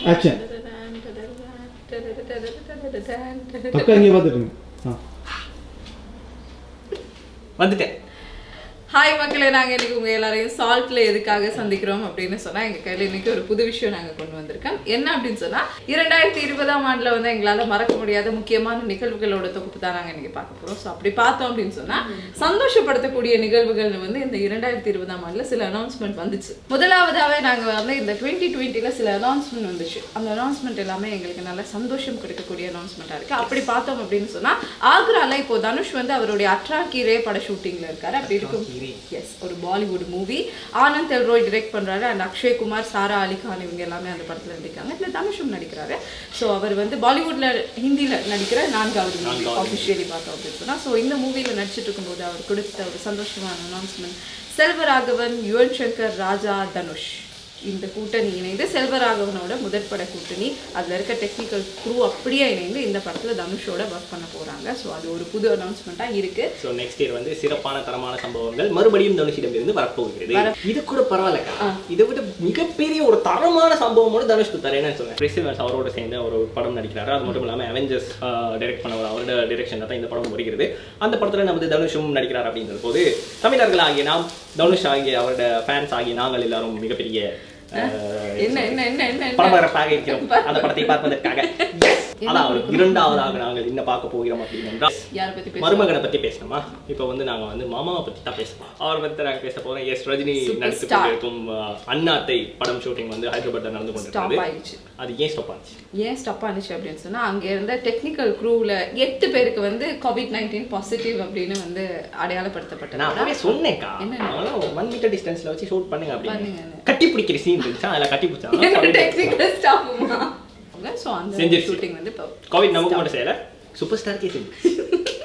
Action பக்கம் இங்கே பார்த்துட்டுங்க ஆ வந்துட்டேன் ஹாய் மக்களே நாங்கள் இன்னைக்கு உங்கள் எல்லாரையும் சால்ட்ல எதுக்காக சந்திக்கிறோம் அப்படின்னு சொன்னால் எங்கள் கையில் இன்னைக்கு ஒரு புது விஷயம் நாங்கள் கொண்டு வந்திருக்கோம் என்ன அப்படின்னு சொன்னால் இரண்டாயிரத்தி இருபதாம் ஆண்டில் வந்து எங்களால் மறக்க முடியாத முக்கியமான நிகழ்வுகளோட தொகுப்பு தான் நாங்கள் இன்னைக்கு பார்க்க போகிறோம் ஸோ அப்படி பார்த்தோம் அப்படின்னு சொன்னால் சந்தோஷப்படுத்தக்கூடிய நிகழ்வுகள் வந்து இந்த இரண்டாயிரத்தி இருபதாம் ஆண்டில் சில அனௌன்ஸ்மெண்ட் வந்துச்சு முதலாவதாகவே நாங்கள் வந்து இந்த டுவெண்ட்டி டுவெண்ட்டியில் சில அனௌன்ஸ்மெண்ட் வந்துச்சு அந்த அனௌன்ஸ்மெண்ட் எல்லாமே எங்களுக்கு நல்ல சந்தோஷம் கொடுக்கக்கூடிய அனௌன்ஸ்மெண்ட்டாக இருக்குது அப்படி பார்த்தோம் அப்படின்னு சொன்னால் ஆக்ரால இப்போ தனுஷ் வந்து அவருடைய அட்ரா கீரே பட ஷூட்டிங்கில் இருக்காரு அப்படி இருக்கும் எஸ் ஒரு Bollywood movie Anand L Rai direct பண்றாரு அண்ட் அக்ஷய் குமார் சாரா அலி கான் இவங்க எல்லாமே அந்த படத்துல நடிக்கிறாங்க இதுல தனுஷும் நடிக்கிறாரு ஸோ அவர் வந்து பாலிவுட்ல ஹிந்தில நடிக்கிற நான்காவது மூவி ஆஃபிஷியலி பார்த்தோம் அப்படின்னு சொன்னா ஸோ இந்த மூவில நடிச்சிட்டு இருக்கும்போது அவர் கொடுத்த ஒரு சந்தோஷமான அனௌன்ஸ்மெண்ட் செல்வராகவன் யுவன் சங்கர் ராஜா தனுஷ் இந்த கூட்டணி இணைந்து செல்வராகவனோட முதற்பட கூட்டணி அதுல இருக்க டெக்னிக்கல் குரூ அப்படியே இணைந்து இந்த படத்துல தனுஷோட ஒர்க் பண்ண போறாங்க ஸோ அது ஒரு புது அனௌன்ஸ்மெண்ட்டா இருக்கு ஸோ நெக்ஸ்ட் இயர் வந்து சிறப்பான தரமான சம்பவங்கள் மறுபடியும் தனுஷிடம் இருந்து வரப்போகிறது இது கூட பரவாயில்லக்கா இதை விட மிகப்பெரிய ஒரு தரமான சம்பவமோட தனுஷ் குத்தார் என்னன்னு சொன்னேன் கிறிஸ்டிவன்ஸ் அவரோட சேர்ந்து ஒரு படம் நடிக்கிறாரு அது மட்டும் இல்லாமல் அவெஞ்சர்ஸ் டைரக்ட் பண்ணவர் அவரோட டிரெக்ஷனில் தான் இந்த படம் வருகிறது அந்த படத்தில் நமது தனுஷும் நடிக்கிறார் அப்படின்ற போது தமிழர்கள் ஆகிய நாம் தனுஷ் ஆகிய அவரோட ஃபேன்ஸ் ஆகிய நாங்கள் எல்லாரும் மிகப்பெரிய அஹ், என்ன என்ன என்ன என்ன என்ன? பரபரப்பாக இருக்கிறோம் அந்த படத்தை பார்ப்பதற்காக Yes. அதாவது இரண்டாவதாக நாங்கள் என்ன பார்க்க போகிறோம் அப்படின்னு என்றால் யாரை பத்தி பேச மருமகனை பத்தி பேசணுமா இப்போ வந்து நாங்க வந்து மாமாவை பத்தி தான் பேசணும் அவரை பத்தி நாங்க பேச போறோம் எஸ் ரஜினி நடித்து Superstar. கொண்டிருக்கும் அஹ், அண்ணாத்தை படம் ஷூட்டிங் வந்து ஹைதராபாத்ல நடந்து ஸ்டாப் கொண்டிருக்கிறது ஆயிடுச்சு அது ஏன் ஸ்டாப் ஆச்சு ஏன் ஸ்டாப் ஆனிச்சு அப்படின்னு சொன்னா அங்க இருந்த டெக்னிக்கல் குரூவ்ல எட்டு பேருக்கு வந்து கோவிட் நைன்டீன் பாசிட்டிவ் அப்படின்னு வந்து அடையாளப்படுத்தப்பட்டது நான் அப்பவே சொன்னேன்க்கா என்ன? அவங்களும் ஒன் மீட்டர் டிஸ்டன்ஸ்ல வச்சு ஷூட் பண்ணுங்க அப்படின்னு பண்ணுங்கன்னு. கட்டி பிடிக்கிற சீன் இருந்துச்சு அதில் கட்டி பிடிச்சாங்க டெக்னிக்கல் ஸ்டாஃபுமா ஸோ அந்த செஞ்சிருச்சு. ஷூட்டிங் வந்து இப்போ கோவிட் நமக்கு மட்டும் செய்யல சூப்பர் ஸ்டார்க்கே செஞ்சு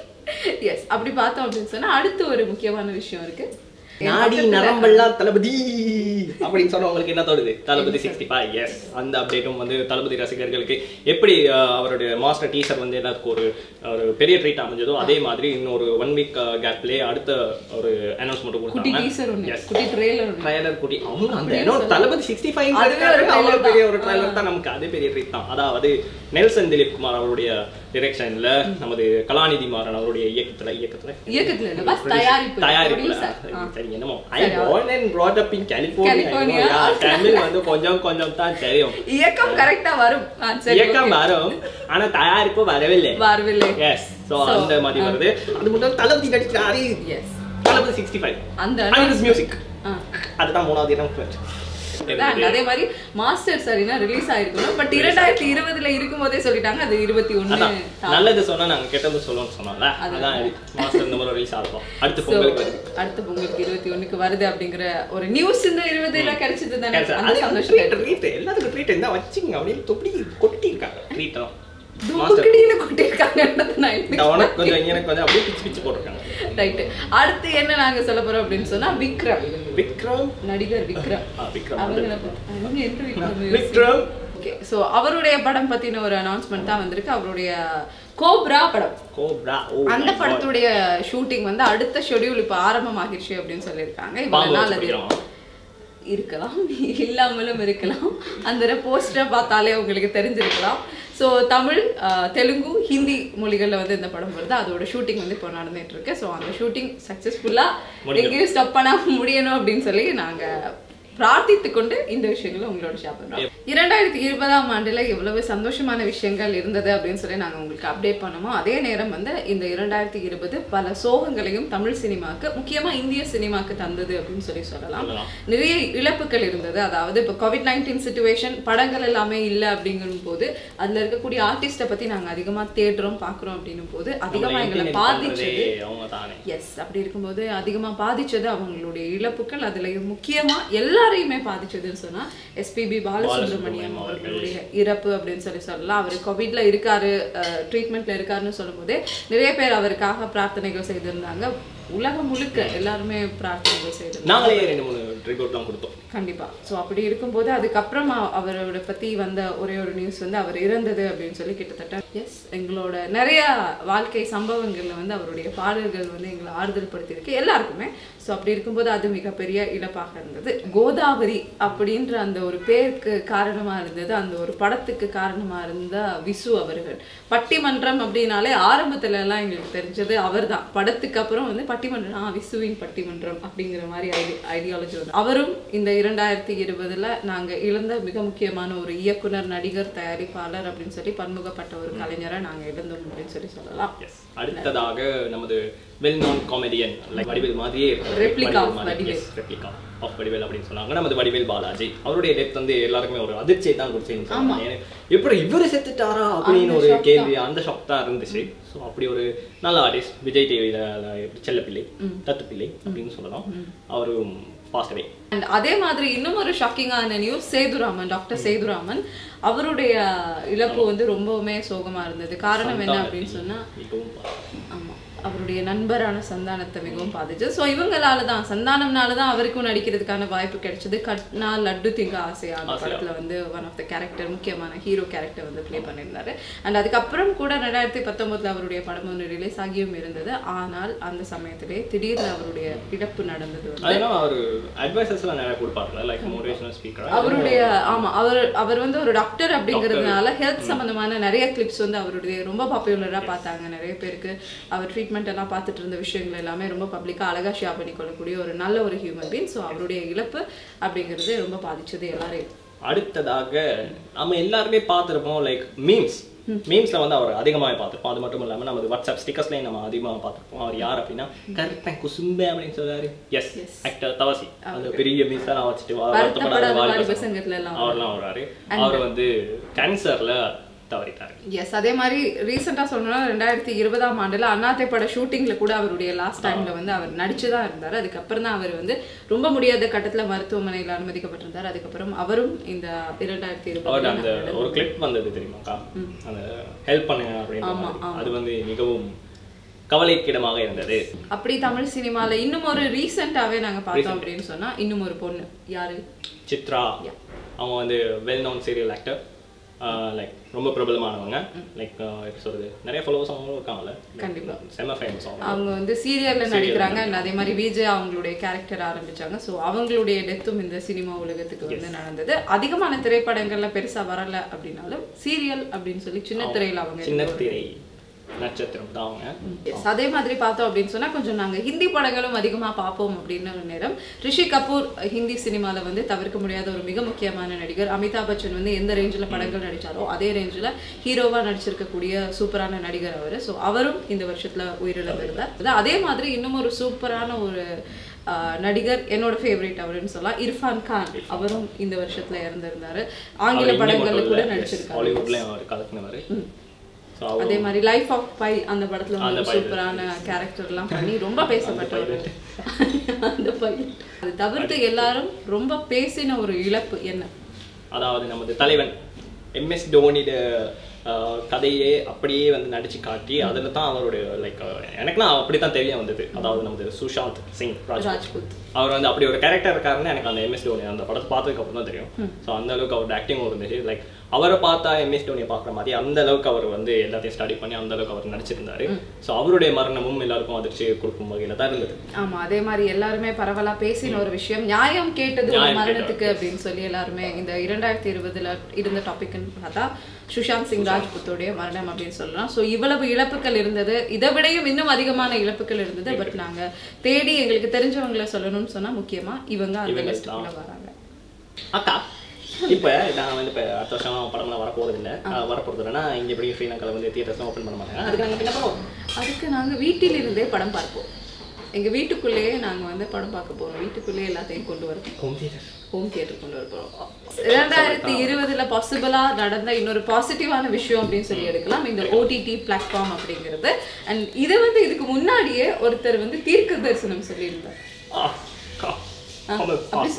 எஸ் அப்படி பார்த்தோம் அப்படின்னு சொன்னா அடுத்து ஒரு முக்கியமான விஷயம் இருக்கு என் நாடி பக்கத்துல- நரம்பெல்லாம் தளபதி அப்படின்னு சொன்னா உங்களுக்கு என்ன தோணுது தளபதி சிக்ஸ்டி ஃபைவ் எஸ் அந்த அப்டேட்டும் வந்து தளபதி ரசிகர்களுக்கு எப்படி அஹ், அவருடைய மாஸ்டர் டீசர் வந்து எல்லாத்துக்கும் ஒரு ஒரு பெரிய ட்ரீட் அமைஞ்சதோ அதே மாதிரி இன்னொரு ஒன் வீக் கேப்லேயே அடுத்த ஒரு அனௌன்ஸ்மெண்ட் குட்டி டீசர் ஒன்று கொடுத்தாங்க குட்டி ட்ரெய்லர் ஒன்று ட்ரைலர் குட்டி அவங்க அந்த அப்படின்னு இன்னொரு சொல்லலாம். தளபதி சிக்ஸ்டி ஃபைவ் அதுவே ஒரு அவ்வளோ trailer பெரிய தான். ஒரு ட்ரைலர் தான் நமக்கு அதே பெரிய ட்ரீட் தான் அதாவது நெல்சன் திலீப் குமார் அவருடைய டிரெக்ஷன்ல நமது கலாநிதி மாறன் அவருடைய இயக்கத்துல இயக்கத்துல இயக்கத்துல இல்ல பஸ் தயாரிப்பு தயாரிப்புல producer. ஆ. சரி என்னமோ ஐ சரி, born and brought up in California California. I know, yeah. Tamil வந்து கொஞ்சம் கொஞ்சம் தான் தெரியும் இயக்கம் கரெக்டா வரும் ஆ, சரி இயக்கம் okay. வரும் ஆனா தயாரிப்பு வரவில்லை வரவில்லை எஸ் சோ So, அந்த மாதிரி ஆ. வருது அது மட்டும் தளபதி நடிச்சாரு எஸ் தளபதி சிக்ஸ்டி ஃபைவ் அந்த மியூசிக் ஆ. அதுதான் மூணாவது இடம் அதான் அதே மாதிரி மாஸ்டர் சரினா ரிலீஸ் ஆயிருக்கணும் பட் இரண்டாயிரத்தி இருபதுல இருக்கும் போதே சொல்லிட்டாங்க அது இருபத்தி ஒண்ணு அதான் நல்லது சொன்னா நாங்க கெட்டது சொல்லணும்னு சொன்னோம்ல அதான் இது. மாஸ்டர் இந்த மாதிரி ரிலீஸ் ஆகும் அடுத்து So, பொங்கலுக்கு வருது அடுத்த பொங்கலுக்கு இருபத்தி ஒண்ணுக்கு வருது அப்படிங்கிற ஒரு நியூஸ் இந்த இருபதுல கிடைச்சது தானே Cancel. அந்த அது சந்தோஷம் treat, treat. எல்லாத்துக்கும் ட்ரீட் இருந்தா வச்சுங்க அப்படின்னு தொப்படி கொட்டி இருக்காங்க ட்ரீட் எல்லாம் மாஸ்டர் தும்புக்கடியில கொட்டிருக்காங்கன்றது நான் இந்த உனக்கு கொஞ்சம் எனக்கு கொஞ்சம் அப்படியே பிச்சு பிச்சு போட்டிருக்காங்க ரைட் அடுத்து என்ன நாங்க சொல்ல போறோம் அப்படின்னு சொன்னா விக்ரம் விக்ரம் நடிகர் விக்ரம் ஆ, விக்ரம் அவங்கள வந்து- பத்தி- அவங்க எந்த விக்ரம் விக்ரம் ஓகே ஸோ அவருடைய படம் பத்தின ஒரு அனௌன்ஸ்மெண்ட் தான் வந்திருக்கு அவருடைய கோப்ரா படம் கோப்ரா ஓ அந்த படத்துடைய ஷூட்டிங் வந்து அடுத்த ஷெட்யூல் இப்போ ஆரம்பமாகிடுச்சு அப்படின்னு சொல்லியிருக்காங்க இவ்வளவு பாம்பு நாள் வச்சு அது பிடிக்கிறான். இருக்கலாம் இல்லாமலும் இருக்கலாம் அந்த போஸ்டரை பார்த்தாலே உங்களுக்கு தெரிஞ்சிருக்கலாம் ஸோ தமிழ் ஆஹ், தெலுங்கு ஹிந்தி மொழிகளில் வந்து இந்த படம் வருது அதோட ஷூட்டிங் வந்து இப்போ நடந்துட்டு இருக்கு ஸோ அந்த ஷூட்டிங் சக்ஸஸ்ஃபுல்லாக முடியும். எங்கேயும் ஸ்டாப் பண்ணாம முடியணும் அப்படின்னு சொல்லி நாங்கள் பிரார்த்தித்து கொண்டு இந்த விஷயங்களை உங்களோட ஷேர் பண்றோம் இரண்டாயிரத்தி இருபதாம் ஆண்டுல எவ்வளவு சந்தோஷமான விஷயங்கள் இருந்தது அப்படின்னு சொல்லி நாங்க உங்களுக்கு அப்டேட் பண்ணோமோ அதே நேரம் வந்து இந்த இரண்டாயிரத்தி இருபது பல சோகங்களையும் தமிழ் சினிமாக்கு முக்கியமா இந்திய சினிமாக்கு தந்தது அப்படின்னு சொல்லி சொல்லலாம் சொல்லலாம். நிறைய இழப்புகள் இருந்தது அதாவது இப்போ கோவிட் நைன்டீன் சுச்சுவேஷன் படங்கள் எல்லாமே இல்லை அப்படிங்கும் போது அதுல இருக்கக்கூடிய ஆர்டிஸ்ட்டை பத்தி நாங்க அதிகமா தேடுறோம் பாக்குறோம் அப்படின்னும் போது அதிகமா நம்மளை எங்களை implement பாதிச்சது பண்றதே அவங்க தானே எஸ் அப்படி இருக்கும்போது அதிகமா பாதிச்சது அவங்களுடைய இழப்புகள் அதுல முக்கியமா எல்லாரையுமே பாதிச்சதுன்னு சொன்னா எஸ்பிபி பாலசுப்ரமணியம் பாலசுப்ரமணியம் அவர்கள். அவர்களுடைய இறப்பு அப்படின்னு சொல்லி சொல்லலாம் அவர் கோவிட்ல இருக்காரு ட்ரீட்மெண்ட்ல இருக்காருன்னு சொல்லும்போதே நிறைய பேர் அவருக்காக பிரார்த்தனைகள் செய்திருந்தாங்க உலகம் முழுக்க எல்லாருமே பிரார்த்தனைகள் செய்திருந்தாங்க நாங்களே ரெண்டு மூணு ட்ரிகோட் தான் கொடுத்தோம் கண்டிப்பா ஸோ அப்படி இருக்கும்போது அதுக்கப்புறம் அ- அவரோட பத்தி வந்த ஒரே ஒரு நியூஸ் வந்து அவர் இறந்தது அப்படின்னு சொல்லி கிட்டத்தட்ட எஸ் எங்களோட நிறைய வாழ்க்கை சம்பவங்கள்ல வந்து அவருடைய பாடல்கள் வந்து எங்களை ஆறுதல் படுத்தியிருக்கு எல்லாருக்குமே ஸோ அப்படி இருக்கும்போது அது மிகப்பெரிய இழப்பாக இருந்தது கோதாவரி அப்படின்ற அந்த ஒரு பேருக்கு காரணமா இருந்தது அந்த ஒரு படத்துக்கு காரணமா இருந்த விசு அவர்கள் பட்டிமன்றம் அப்படின்னாலே ஆரம்பத்துல எல்லாம் எங்களுக்கு தெரிஞ்சது அவர்தான் படத்துக்கு அப்புறம் வந்து பட்டிமன்றம் ஆ விசுவின் பட்டிமன்றம் அப்படிங்கிற மாதிரி ஐடி ஐடியாலஜி வந்து அவரும் இந்த இரண்டாயிரத்தி இருபதுல நாங்க இழந்த மிக முக்கியமான ஒரு இயக்குனர் நடிகர் தயாரிப்பாளர் அப்படின்னு சொல்லி பன்முகப்பட்ட ஒரு கலைஞரை நாங்க இழந்தோம் அப்படின்னு சொல்லி சொல்லலாம் எஸ் அடுத்ததாக நமது well known comedian like Vadivel மாதிரியே Replica of Vadivel. Replica of Vadivel அப்படின்னு சொன்னாங்க நமது வடிவேல் பாலாஜி அவருடைய டெத் வந்து எல்லாருக்குமே ஒரு அதிர்ச்சியை தான் கொடுத்துன்னு சொன்னாங்க ஏன்னா, எப்படி இவரு செத்துட்டாரா அப்படின்னு ஒரு கேள்வி அந்த ஷாக் தான் இருந்துச்சு ஸோ அப்படி ஒரு நல்ல ஆர்டிஸ்ட் விஜய் டிவியில செல்லப்பிள்ளை தத்துப்பிள்ளை அப்படின்னு சொல்லலாம் அவரும் பாஸ் அவே அண்ட் அதே மாதிரி இன்னும் ஒரு ஷாக்கிங்கான நியூஸ் சேதுராமன் டாக்டர் சேதுராமன் அவருடைய இழப்பு வந்து ரொம்பவுமே சோகமா இருந்தது காரணம் என்ன அப்படின்னு சொன்னா மிகவும் ஆமா அவருடைய நண்பரான சந்தானத்தை மிகவும் பாதிச்சு ஸோ இவங்களால தான் சந்தானம்னால தான் அவருக்கும் நடிக்கிறதுக்கான வாய்ப்பு கிடைச்சது கட்னா லட்டு திங்க ஆசையா அந்த படத்துல வந்து ஒன் ஆஃப் த கேரக்டர் முக்கியமான ஹீரோ கேரக்டர் வந்து ப்ளே பண்ணியிருந்தாரு அண்ட் அதுக்கப்புறம் கூட ரெண்டாயிரத்தி பத்தொன்பதுல அவருடைய படம் ஒன்று ரிலீஸ் ஆகியும் இருந்தது ஆனால் அந்த சமயத்திலே திடீர்னு அவருடைய இழப்பு நடந்தது வந்து அதனால அவர் அட்வைசஸ்லாம் நிறைய கொடுப்பாருல லைக் மோட்டிவேஷனல் ஸ்பீக்கர் அவருடைய ஆமா அவர் அவர் வந்து ஒரு டாக்டர் அப்படிங்கிறதுனால ஹெல்த் சம்பந்தமான நிறைய கிளிப்ஸ் வந்து அவருடைய ரொம்ப பாப்புலரா பார்த்தாங்க நிறைய பேருக்கு அவர் ட்ரீட்மெண்ட் எல்லாம் பார்த்துட்டு இருந்த விஷயங்கள் எல்லாமே ரொம்ப பப்ளிக்கா அழகா ஷேர் பண்ணிக்கொள்ளக்கூடிய ஒரு நல்ல ஒரு ஹியூமன் பீன் ஸோ அவருடைய இழப்பு அப்படிங்கிறது ரொம்ப பாதிச்சது எல்லாரையும் அடுத்ததாக நம்ம எல்லாருமே பார்த்துருப்போம் லைக் மீம்ஸ் மீம்ஸ்ல வந்து அவர் அதிகமாக பார்த்துருப்போம் அது மட்டும் இல்லாம நம்ம வாட்ஸ்அப் ஸ்டிக்கர்ஸ்லையும் நம்ம அதிகமாக பார்த்துருப்போம் அவர் யார் அப்படின்னா கருப்பன் குசும்பே அப்படின்னு சொல்றாரு எஸ் ஆக்டர் தவசி அந்த பெரிய மீம்ஸ் நான் வச்சுட்டு வா- வருத்தப்படாத வருத்தப்படாத வாலிப வாலிப சங்கத்துல எல்லாம் அவர்லாம் வர்றாரு அவர் வந்து கேன்சர்ல தவறிட்டாரு எஸ் அதே மாதிரி ரீசெண்டாக சொல்லணும்னா ரெண்டாயிரத்தி இருபதாம் ஆண்டுல அண்ணாத்தை பட ஷூட்டிங்ல கூட அவருடைய லாஸ்ட் டைம்ல வந்து அவர் நடிச்சு தான் இருந்தார் அதுக்கப்புறம் தான் அவர் வந்து ரொம்ப முடியாத கட்டத்துல மருத்துவமனையில் அனுமதிக்கப்பட்டிருந்தார் அதுக்கப்புறம் அவரும் இந்த இரண்டாயிரத்தி அவர் அந்த இருபது ஒரு கிளிப் வந்தது தெரியுமாக்கா அந்த ஹெல்ப் பண்ணுங்க அப்படின்ற மாதிரி. அது வந்து மிகவும் கவலைக்கிடமாக இருந்தது அப்படி தமிழ் சினிமால இன்னும் ஒரு ரீசெண்டாவே நாங்க பார்த்தோம் அப்படின்னு சொன்னா இன்னும் ஒரு பொண்ணு யாரு சித்ரா அவங்க வந்து well known serial actor like ரொம்ப பிரபலமானவங்க லைக் எப்படி சொல்றது நிறைய ஃபாலோவர்ஸ் அவங்களும் இருக்காங்கல்ல கண்டிப்பா. செம்ம ஃபேமஸ் அவங்க அவங்க வந்து சீரியல்ல நடிக்கிறாங்க and அதே மாதிரி விஜய் அவங்களுடைய கேரக்டர் ஆரம்பிச்சாங்க ஸோ அவங்களுடைய டெத்தும் இந்த சினிமா உலகத்துக்கு வந்து நடந்தது அதிகமான திரைப்படங்கள்ல பெருசா வரல அப்படின்னாலும் சீரியல் அப்படின்னு சொல்லி சின்ன திரையில அவங்க சின்ன திரை நட்சத்திரம் தான் அவங்க Yes, அதே மாதிரி பார்த்தோம் அப்படின்னு சொன்னா கொஞ்சம் நாங்க ஹிந்தி படங்களும் அதிகமா பார்ப்போம் அப்படின்னு ஒரு நேரம் ரிஷி கபூர் ஹிந்தி சினிமால வந்து தவிர்க்க முடியாத ஒரு மிக முக்கியமான நடிகர் அமிதாப் பச்சன் வந்து எந்த ரேஞ்சில் படங்கள் நடிச்சாரோ அதே ரேஞ்சில் ஹீரோவா நடிச்சிருக்கக்கூடிய சூப்பரான நடிகர் அவர் ஸோ அவரும் இந்த வருஷத்துல உயிரிழந்திருந்தார் அதான் அதே மாதிரி இன்னும் ஒரு சூப்பரான ஒரு ஆஹ், நடிகர் என்னோட ஃபேவரட் அவருன்னு சொல்லலாம் இர்ஃபான் கான் அவரும் இந்த வருஷத்துல இறந்திருந்தாரு ஆங்கில படங்கள்ல கூட நடிச்சிருக்காரு ஹாலிவுட்லயும் அவர் கலக்குனவர் ஸோ அவர் அதே மாதிரி லைஃப் ஆஃப் பை அந்த படத்துல அந்த வந்து pilot. சூப்பரான கேரக்டர் எல்லாம் பண்ணி ரொம்ப பேசப்பட்ட ஒரு அந்த pilot. அது தவிர்த்து எல்லாரும் ரொம்ப பேசின ஒரு இழப்பு என்ன அதாவது நமது தலைவன் எம்எஸ் தோனியோட ஆஹ், கதையே அப்படியே வந்து நடிச்சு காட்டி அதில் தான் அவருடைய லைக் எனக்குலாம் அப்படி தான் தெரிய வந்தது அதாவது நமது சுஷாந்த் சிங் ராஜ் ராஜ்புத் அவர் வந்து அப்படி ஒரு கேரக்டர் இருக்காருன்னு எனக்கு அந்த எம்எஸ் தோனி அந்த படத்தை பார்த்ததுக்கு அப்புறம் தான் தெரியும் ஸோ அந்த அளவுக்கு அவரோட ஆக்டிங்கும் இருந்துச்சு லைக் அவரை பார்த்தா எம்எஸ் தோனியை பார்க்குற மாதிரி அந்த அளவுக்கு அவர் வந்து எல்லாத்தையும் ஸ்டடி பண்ணி அந்த அளவுக்கு அவர் நடிச்சிருந்தாரு ஸோ அவருடைய மரணமும் எல்லாருக்கும் அதிர்ச்சி கொடுக்கும் வகையில் தான் இருந்தது ஆமா அதே மாதிரி எல்லாருமே பரவலா பேசின ஒரு விஷயம் நியாயம் கேட்டது ஒரு நியாயம் மரணத்துக்கு அப்படின்னு சொல்லி எல்லாருமே இந்த இரண்டாயிரத்தி இருபதுல இருந்த டாபிக்னு பார்த்தா சுஷாந்த் சிங் ராஜ்புத்தோடைய மரணம் அப்படின்னு சொல்லலாம் ஸோ இவ்வளவு இழப்புகள் இருந்தது இதை விடையும் இன்னும் அதிகமான இழப்புகள் இருந்தது பட் நாங்க தேடி எங்களுக்கு தெரிஞ்சவங்களை சொல்லணும்னு சொன்னா முக்கியமா இவங்க அந்த இவங்க லிஸ்ட்டுக்குள்ள வராங்க அக்கா இப்போ நான் வந்து இப்போ அடுத்த வருஷம் படம்லாம் வரப்போகிறது இல்லை வரப்போகிறது இல்லைன்னா இங்கே எப்படி ஸ்ரீலங்காவில் வந்து தியேட்டர்ஸ்லாம் ஓப்பன் பண்ண மாட்டாங்க அதுக்கு நாங்கள் என்ன பண்ணுவோம் அதுக்கு நாங்க வீட்டில் இருந்தே படம் பார்ப்போம் எங்க வீட்டுக்குள்ளேயே நாங்க வந்து படம் பார்க்க போறோம் வீட்டுக்குள்ளேயே எல்லாத்தையும் கொண்டு வரோம் ஹோம் தியேட்டர் ஹோம் தியேட்டர் கொண்டு வர போறோம் இரண்டாயிரத்தி இருபதுல பாசிபிளா நடந்த இன்னொரு பாசிட்டிவான விஷயம் அப்படின்னு சொல்லி எடுக்கலாம் இந்த ஓடிடி பிளாட்ஃபார்ம் அப்படிங்கிறது அண்ட் இது வந்து இதுக்கு முன்னாடியே ஒருத்தர் வந்து தீர்க்க தரிசனம் சொல்லியிருந்தார் ஆ கா கமல் அப்படி சொல்லு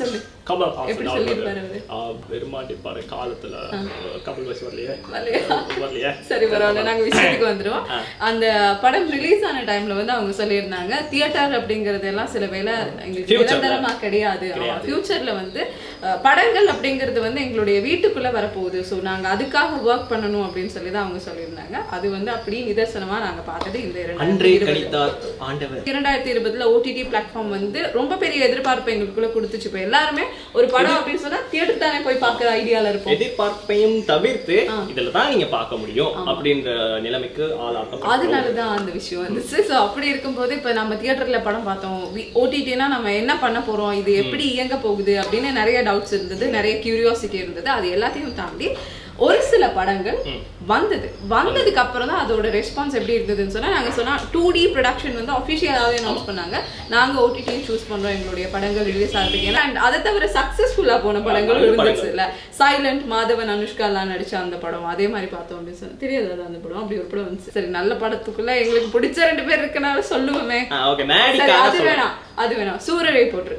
கமல் எப்படி ஹாசன் சொல்லியிருப்பாரு அவரு அவரு? ஆ, பெருமாட்டிப்பாரு காலத்துல கமல் பஸ் வரலையே வரலையா? வரலையே சரி பரவாயில்ல நாங்க விஷயத்துக்கு வந்துருவோம் அந்த படம் ரிலீஸ் ஆன டைம்ல வந்து அவங்க சொல்லியிருந்தாங்க தியேட்டர் அப்படிங்கறது எல்லாம் சில வேளை எங்களுக்கு Future ல. நிரந்தரமா கிடையாது கிடையாது. ஃபியூச்சர்ல வந்து அஹ், படங்கள் அப்படிங்கிறது வந்து எங்களுடைய வீட்டுக்குள்ள வரப்போகுது ஸோ நாங்க அதுக்காக ஒர்க் பண்ணணும் அப்படின்னு சொல்லி தான் அவங்க சொல்லியிருந்தாங்க அது வந்து அப்படியே நிதர்சனமா நாங்க பார்த்தது இந்த அன்றே இரண்டாயிரத்தி கணித்தார் ஆண்டவர் இரண்டாயிரத்தி இருபதுல ஓடிடி பிளாட்ஃபார்ம் வந்து ரொம்ப பெரிய எதிர்பார்ப்பு எங்களுக்குள்ள கொடுத்துச்சு இப்போ எல்லாருமே ஒரு படம் அப்படின்னு சொன்னா தியேட்டர் தானே போய் பார்க்குற ஐடியால இருப்போம் எதிர்பார்ப்பையும் தவிர்த்து இதுல தான் நீங்க பார்க்க முடியும் அப்படின்ற நிலைமைக்கு ஆளாக்கம் அதனாலதான் அந்த விஷயம் வந்துச்சு ஸோ அப்படி இருக்கும்போது இப்போ நம்ம தியேட்டர்ல படம் பார்த்தோம் ஓடிடினா நம்ம என்ன பண்ண போறோம் இது எப்படி இயங்க போகுது அப்படின்னு நிறைய டவுட்ஸ் இருந்தது நிறைய கியூரியாசிட்டி இருந்தது அது எல்லாத்தையும் தாண்டி ஒரு சில படங்கள் வந்தது வந்ததுக்கு அப்புறம் தான் அதோட ரெஸ்பான்ஸ் எப்படி இருந்ததுன்னு சொன்னா நாங்க சொன்னா டூ டி ப்ரொடக்ஷன் வந்து அஃபிஷியலாகவே அனௌன்ஸ் பண்ணாங்க நாங்க ஓடிடி சூஸ் பண்றோம் எங்களுடைய படங்கள் ரிலீஸ் ஆகிறதுக்கு ஏன்னா and அதை தவிர சக்சஸ்ஃபுல்லா போன படங்களும் நல்ல இருந்துச்சு இல்ல சைலண்ட் மாதவன் அனுஷ்கா எல்லாம் நடிச்ச அந்த படம் அதே மாதிரி பார்த்தோம் அப்படின்னு சொன்னா தெரியாது அந்த படம் அப்படி ஒரு படம் வந்துச்சு சரி நல்ல படத்துக்குள்ள எங்களுக்கு பிடிச்ச ரெண்டு பேர் இருக்கனால சொல்லுவோமே ஓகே சரி மேடிக்காக அது வேணாம் அது வேணாம் சூரரை போட்டுரு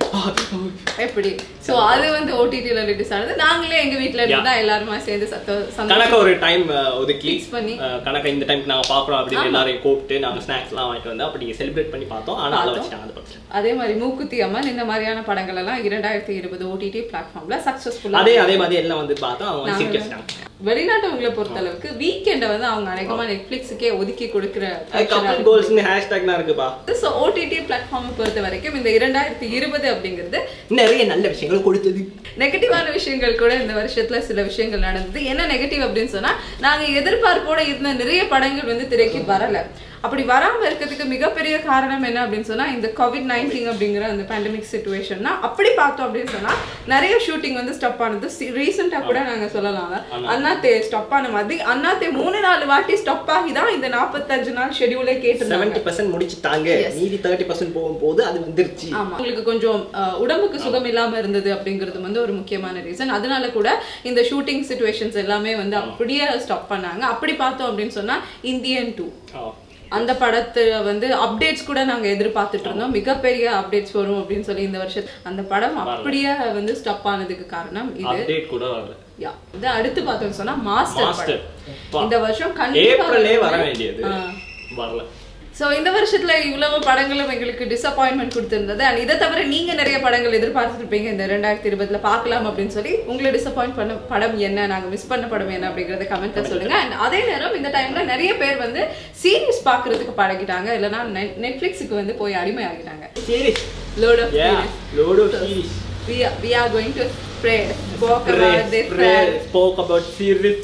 எப்படி சோ அது வந்து ஓடிடில ரிலீஸ் ஆனது நாங்களே எங்க வீட்ல இருந்து தான் எல்லாருமா சேர்ந்து சத்த சந்தோஷம் கணக்க ஒரு டைம் ஒதுக்கி Fix பண்ணி. அஹ், கணக்க இந்த டைம்க்கு நாங்க பாக்குறோம் அப்படின்னு எல்லாரையும் கூப்பிட்டு நாங்க ஸ்நாக்ஸ் எல்லாம் வாங்கிட்டு வந்து அப்படி செலிப்ரேட் பண்ணி பார்த்தோம் ஆனா அதை வச்சு அந்த படத்துல அதே மாதிரி மூக்குத்தி அம்மன் இந்த மாதிரியான படங்கள் எல்லாம் இரண்டாயிரத்தி இருபது ஓடிடி பிளாட்ஃபார்ம்ல சக்சஸ்ஃபுல்லா அதே அதே மாதிரி எல்லாம் வந்து பார்த்தோம் அவங்க வந்து சிரிக்க வெளிநாட்டவங்களை பொறுத்த அளவுக்கு வீக்கெண்டை வந்து அவங்க அநேகமா நெட்ஃபிளிக்ஸுக்கே ஒதுக்கி கொடுக்குற கப்பல் கோல்ஸ்னு ஹேஷ்டேக்லாம் இருக்குப்பா ஸோ ஓடிடி பிளாட்ஃபார்மை பொறுத்த வரைக்கும் இந்த இரண்டாயிரத்தி இருபது அப்படிங்கிறது நிறைய நல்ல விஷயங்கள் கொடுத்தது நெகட்டிவான விஷயங்கள் கூட இந்த வருஷத்துல சில விஷயங்கள் நடந்தது என்ன நெகட்டிவ் அப்படின்னு சொன்னா நாங்க எதிர்பார்ப்போட இருந்த நிறைய படங்கள் வந்து திரைக்கு வரல அப்படி வராம இருக்கிறதுக்கு மிகப்பெரிய காரணம் என்ன அப்படின்னு சொன்னா இந்த கோவிட் நைன்டீன் அப்படிங்கிற அந்த பேண்டமிக் சுச்சுவேஷன்னா அப்படி பார்த்தோம் அப்படின்னு சொன்னா நிறைய ஷூட்டிங் வந்து ஸ்டப் ஆனது ரீசெண்டா கூட நாங்க சொல்லலாம் அண்ணாத்தே ஸ்டப் ஆன மாதிரி அண்ணாத்தே மூணு நாலு வாட்டி ஸ்டப் ஆகி தான் இந்த நாற்பத்தஞ்சு நாள் ஷெடியூலே கேட்டிருந்தாங்க செவன்டி பர்சன்ட் முடிச்சுட்டாங்க மீதி தேர்ட்டி பர்சன்ட் போகும்போது அது வந்துருச்சு ஆமா உங்களுக்கு கொஞ்சம் அஹ், உடம்புக்கு சுகம் இல்லாம இருந்தது அப்படிங்கிறது வந்து ஒரு முக்கியமான ரீசன் அதனால கூட இந்த ஷூட்டிங் சுச்சுவேஷன்ஸ் எல்லாமே வந்து அப்படியே ஸ்டாப் பண்ணாங்க அப்படி பார்த்தோம் அப்படின்னு சொன்னா இந்தியன் டூ ஆ. அந்த படத்துல வந்து அப்டேட்ஸ் கூட நாங்க எதிர்பார்த்துட்டு இருந்தோம் மிகப்பெரிய அப்டேட்ஸ் வரும் அப்படின்னு சொல்லி இந்த வருஷம் அந்த படம் அப்படியே வந்து ஸ்டப் ஆனதுக்கு காரணம் இது அப்டேட் கூட வரல யா இது அடுத்து பார்த்தோம் சொன்னா மாஸ்டர் மாஸ்டர் படம் இந்த வருஷம் கண்டிப்பா ஏப்ரலே வர வேண்டியது ஆ. வரல சோ இந்த வருஷத்துல இவ்வளவு படங்களும் எங்களுக்கு டிசப்பாயின்மெண்ட் கொடுத்திருந்தது அண்ட் இதை தவிர நீங்க நிறைய படங்கள் எதிர்பார்த்துருப்பீங்க இந்த ரெண்டாயிரத்தி இருபதுல பார்க்கலாம் அப்படின்னு சொல்லி உங்களை டிசப்பாயிண்ட் பண்ண படம் என்ன நாங்க மிஸ் பண்ண படம் என்ன அப்படிங்கறத கமெண்ட்ல சொல்லுங்க அண்ட் அதே நேரம் இந்த டைம்ல நிறைய பேர் வந்து சீரிஸ் பாக்குறதுக்கு பழகிட்டாங்க இல்லைன்னா நெட்ஃபிளிக்ஸுக்கு வந்து போய் அடிமை ஆகிட்டாங்க series lot of yeah lot of series we are, we are going to spread spoke about this spoke about series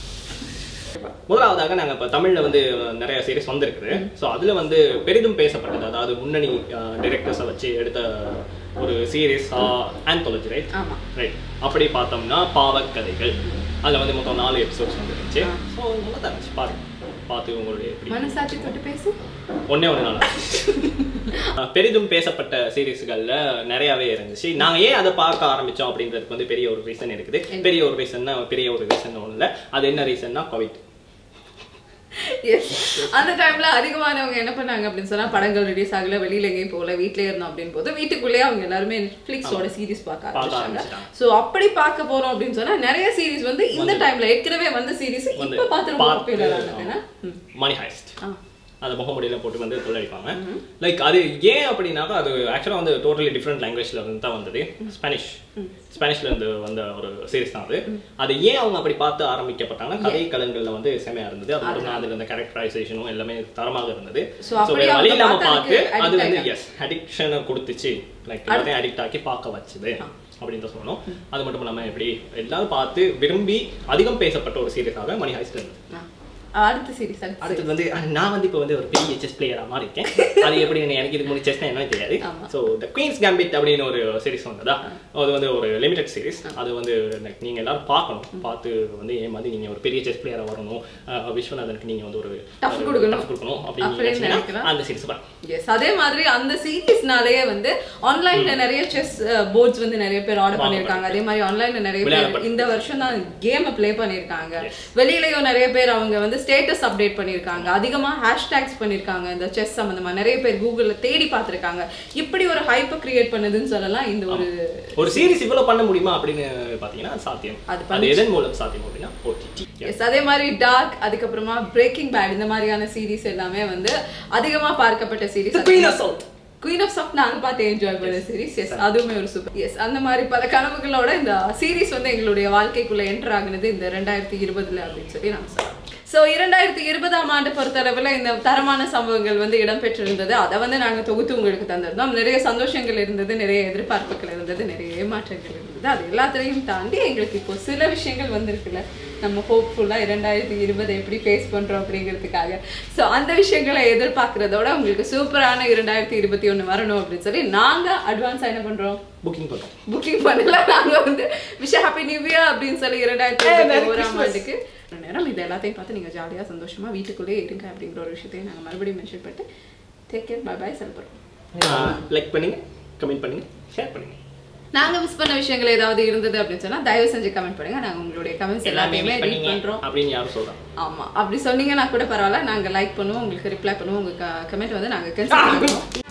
முதலாவதாக நாங்க இப்ப தமிழ்ல வந்து நிறைய சீரிஸ் வந்திருக்குது ஸோ அதுல வந்து பெரிதும் பேசப்பட்டது அதாவது முன்னணி டைரக்டர்ஸை வச்சு எடுத்த ஒரு சீரிஸ் ஆந்தாலஜி ரைட் ஆமா ரைட் அப்படி பார்த்தோம்னா பாவக்கதைகள் அதுல வந்து மொத்தம் நாலு எபிசோட்ஸ் வந்துருந்துச்சு ஸோ நல்லா தான் இருந்துச்சு பாருங்க பார்த்து உங்களுடைய எப்படி மனசாட்சி தொட்டு பேசு ஒண்ணே ஒண்ணு நாள் பெரிதும் பேசப்பட்ட சீரிஸ்கள்ல நிறையவே இருந்துச்சு நாங்க ஏன் அதை பார்க்க ஆரம்பிச்சோம் அப்படின்றதுக்கு வந்து பெரிய ஒரு ரீசன் இருக்குது பெரிய ஒரு ரீசன்னா பெரிய ஒரு ரீசன் ஒண்ணு இல்ல அது என்ன ரீசன்னா கோவிட் Yes. அந்த டைம்ல அதிகமானவங்க என்ன பண்ணாங்க அப்படின்னு சொன்னா படங்கள் ரிலீஸ் ஆகல வெளியில எங்கேயும் போகல வீட்லயே இருந்தோம் அப்படின்னு போது வீட்டுக்குள்ளேயே அவங்க எல்லாருமே நெட்ஃபிளிக்ஸோட சீரிஸ் பார்க்க பார்க்க ஆரம்பிச்சாங்க ஆரம்பிச்சிட்டாங்க. சோ அப்படி பார்க்க போறோம் அப்படின்னு சொன்னா நிறைய சீரிஸ் வந்து இந்த டைம்ல ஏற்கனவே வந்த சீரிஸ் வந்து இப்ப பார்த்து ரொம்ப பார்த்து, பாப்புலர் ஆனதுன்னா ம். மணி ஹைஸ்ட் ஆ. அந்த முகமுடியில போட்டு வந்து கொள்ளடிப்பாங்க லைக் அது ஏன் அப்படின்னாக்கா அது ஆக்சுவலாக வந்து டோட்டலி டிஃப்ரெண்ட் லாங்குவேஜ்ல இருந்து தான் வந்தது ஸ்பானிஷ் ஸ்பானிஷ்ல இருந்து வந்த ஒரு சீரிஸ் தான் அது அது ஏன் அவங்க அப்படி பார்த்து ஆரம்பிக்கப்பட்டாங்கன்னா கதை கலன்கள்ல வந்து செமையா இருந்தது அது மட்டும் தான் அதுல இருந்த கேரக்டரைசேஷனும் எல்லாமே தரமாக இருந்தது So, ஸோ அப்படி வேற வழி அவங்க இல்லாம பார்த்து பார்த்து அதுக்கு அது addict வந்து ஆயிட்டாங்க. எஸ் அடிக்ஷனை கொடுத்துச்சு லைக் எல்லாத்தையும் அடிக்ட் ஆக்கி பார்க்க வச்சுது அப்படின்னு தான் சொல்லணும் அது மட்டும் இல்லாம எப்படி எல்லாரும் பார்த்து விரும்பி அதிகம் பேசப்பட்ட ஒரு சீரியஸாக மணி ஹைஸ்ட் இருந்தது ஆ. அடுத்த சீரிஸ் அடுத்த அடுத்தது வந்து அஹ், நான் வந்து இப்போ வந்து ஒரு பெரிய செஸ் பிளேயராக மாறி இருக்கேன் அது எப்படி எனக்கு இதுக்கு முன்னாடி செஸ்னா என்னன்னு தெரியாது ஆமா. ஸோ த குயின்ஸ் கேம்பிட் அப்படின்னு ஒரு சீரிஸ் வந்ததா அது வந்து ஒரு லிமிடெட் சீரிஸ் அது வந்து like நீங்க எல்லாரும் பார்க்கணும் பார்த்து வந்து ஏன் மாதிரி நீங்க ஒரு பெரிய செஸ் பிளேயராக வரணும் அஹ், விஸ்வநாதனுக்கு நீங்க வந்து ஒரு Tough கொடுக்கணும். tough கொடுக்கணும் அப்படின்னு அப்படின்னு நினைக்கிறேன். நினைச்சீங்கன்னா அந்த சீரிஸ் தான் எஸ் அதே மாதிரி அந்த சீரீஸ்னாலேயே வந்து ஆன்லைன்ல நிறைய செஸ் போர்ட்ஸ் வந்து நிறைய பேர் ஆர்டர் பண்ணிருக்காங்க அதே மாதிரி ஆன்லைன்ல நிறைய பேர் விளையாடப்பட்டு. இந்த வருஷம் தான் கேம் ப்ளே பண்ணிருக்காங்க வெளியிலயும் நிறைய பேர் அவங்க வந்து ஸ்டேட்டஸ் அப்டேட் பண்ணியிருக்காங்க அதிகமா ஹேஷ்டேக்ஸ் பண்ணியிருக்காங்க இந்த செஸ் சம்மந்தமா நிறைய பேர் கூகுளில் தேடி பார்த்திருக்காங்க இப்படி ஒரு ஹைப்பை கிரியேட் பண்ணுதுன்னு சொல்லலாம் இந்த ஒரு ஒரு சீரிஸ் இவ்வளவு பண்ண முடியுமா அப்படின்னு பாத்தீங்கன்னா அது சாத்தியம் அது அது எதன் மூலம் சாத்தியம் அப்படின்னா ஓடிடி Yes, அதே மாதிரி டார்க் அதுக்கப்புறமா பிரேக்கிங் பேட் இந்த மாதிரியான சீரிஸ் எல்லாமே வந்து அதிகமா பார்க்கப்பட்ட series Queen of South. Queen of south நாங்க பார்த்து என்ஜாய் பண்ண சீரிஸ் எஸ் அதுவுமே ஒரு சூப்பர் எஸ் அந்த மாதிரி பல கனவுகளோட இந்த சீரிஸ் வந்து எங்களுடைய வாழ்க்கைக்குள்ள என்டர் ஆகுனது இந்த ரெண்டாயிரத்தி இருபதுல அப்படின்னு சொல்லி நாங்க சொல்லலாம் ஸோ இரண்டாயிரத்தி இருபதாம் ஆண்டு பொறுத்தளவில் இந்த தரமான சம்பவங்கள் வந்து இடம்பெற்றிருந்தது அதை வந்து நாங்கள் தொகுத்து உங்களுக்கு தந்திருந்தோம் நிறைய சந்தோஷங்கள் இருந்தது நிறைய எதிர்பார்ப்புகள் இருந்தது நிறைய ஏமாற்றங்கள் இருந்தது அது எல்லாத்தையும் தாண்டி எங்களுக்கு இப்போ சில விஷயங்கள் வந்திருக்குல்ல நம்ம ஹோப்ஃபுல்லாக இரண்டாயிரத்தி இருபதை எப்படி ஃபேஸ் பண்ணுறோம் அப்படிங்கிறதுக்காக ஸோ அந்த விஷயங்களை எதிர்பார்க்குறதோட உங்களுக்கு சூப்பரான இரண்டாயிரத்தி இருபத்தி ஒன்று வரணும் அப்படின்னு சொல்லி நாங்கள் அட்வான்ஸாக என்ன பண்ணுறோம் புக்கிங் பண்றோம் புக்கிங் பண்ணல நாங்க வந்து விஷ் ஹாப்பி நியூ இயர் அப்படின்னு சொல்லி இரண்டாயிரத்தி இருபத்தி ஓராம் ஆண்டுக்கு ஒரு நேரம் இது எல்லாத்தையும் பார்த்து நீங்க ஜாலியா சந்தோஷமா வீட்டுக்குள்ளேயே இருங்க அப்படிங்கிற ஒரு விஷயத்தையும் நாங்க மறுபடியும் மென்ஷன் பண்ணிட்டு டேக் கேர் பை பை செல்படுறோம் லைக் பண்ணுங்க கமெண்ட் பண்ணுங்க ஷேர் பண்ணுங்க நாங்க மிஸ் பண்ண விஷயங்கள் ஏதாவது இருந்தது அப்படின்னு சொன்னா தயவு செஞ்சு கமெண்ட் பண்ணுங்க நாங்க உங்களுடைய கமெண்ட்ஸ் எல்லாமே எல்லாத்தையுமே miss ரீட் பண்ணீங்க பண்றோம் அப்படின்னு யாரும் சொல்றாங்க ஆமா அப்படி சொன்னீங்கன்னா கூட பரவாயில்ல நாங்க லைக் பண்ணுவோம் உங்களுக்கு ரிப்ளை பண்ணுவோம் உங்க கமெண்ட் வந்து நாங்க கன்சிடர் பண்ணுவோம்